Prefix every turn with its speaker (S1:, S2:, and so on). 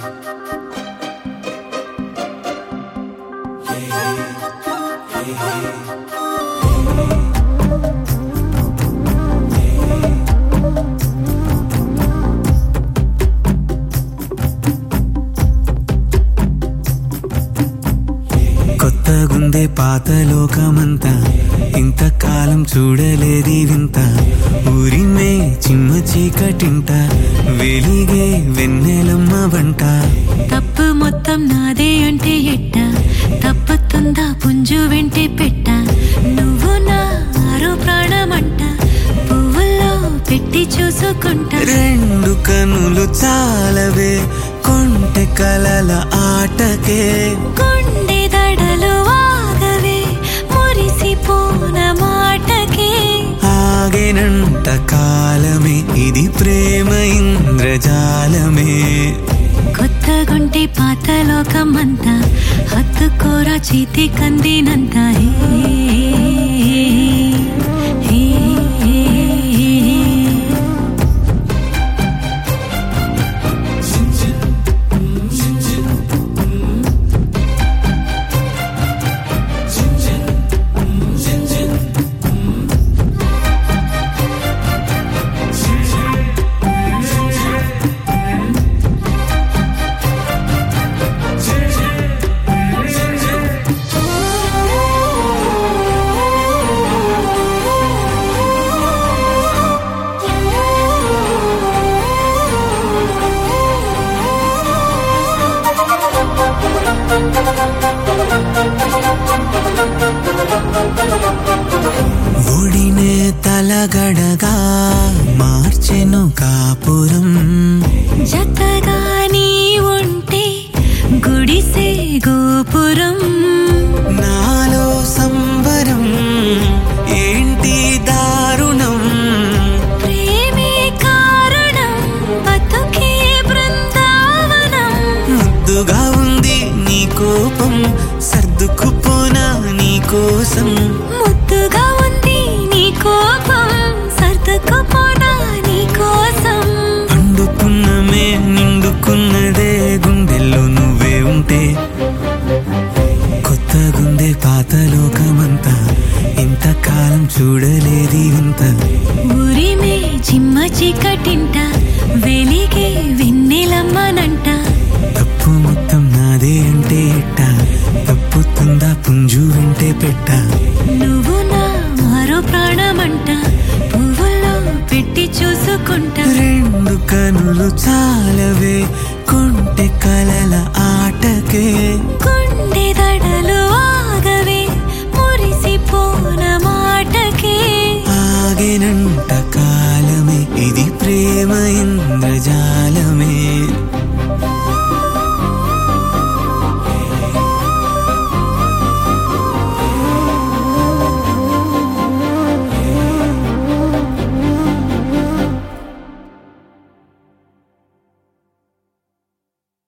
S1: కొత్తగుందే పాత లోకమంతా ఇంతకాలం చూడలేది వింత ఊరిమే చిమ్మ చీకటింట వెలిగే వెన్నెలమ్మ వంట
S2: తప్పు మొత్తం నాదే అంటే ఎట్ట తప్పుతుందా పుంజు వెంటే పెట్ట నువ్వు నా ఆరో ప్రాణమంట పువ్వుల్లో పెట్టి చూసుకుంటా
S1: రెండు కనులు చాలవే కొంటె కలల ఆటకే
S2: గుండె దడలు ఆగవే మురిసిపోన మాటకే
S1: ఆగెనంట కాలమే ఇది ప్రేమ ఇంద్రజాలమే
S2: కొత్తగుంటే పాత లోకమంతా హత్తుకోరా చేతి కందినంత హే, హే, హే.
S1: ఒడినే తలగడగా మార్చెను కాపురం
S2: జతగా నీ ఉంటే గుడిసే గోపురం
S1: నాలో సంబరం ఏంటి దారుణం
S2: ప్రేమే కారణం బతుకే బృందావనం
S1: ముద్దుగా ఉంది నీ కోపం సర్దుకుపోనా నీ కోసం
S2: ముద్దుగా ఉంది నీ కోపం సర్దుకుపోనా నీ కోసం
S1: పండుకున్నమే నిండుకున్నదే గుండెల్లో నువ్వే ఉంటే కొత్తగుందే పాత లోకమంతా ఇంతకాలం చూడలేది ఇంత
S2: ఊరిమే చిమ్మ చీకటింట వెలిగే వెన్నెలమ్మనంట
S1: తప్పు మొత్తం నాదే అంటే ఎట్ట తప్పుతుందా పుంజు వింటే పెట్ట
S2: నువ్వు నా మరో ప్రాణమంట పువ్వుల్లో పెట్టి చూసుకుంటా
S1: రెండు కనులు చాలా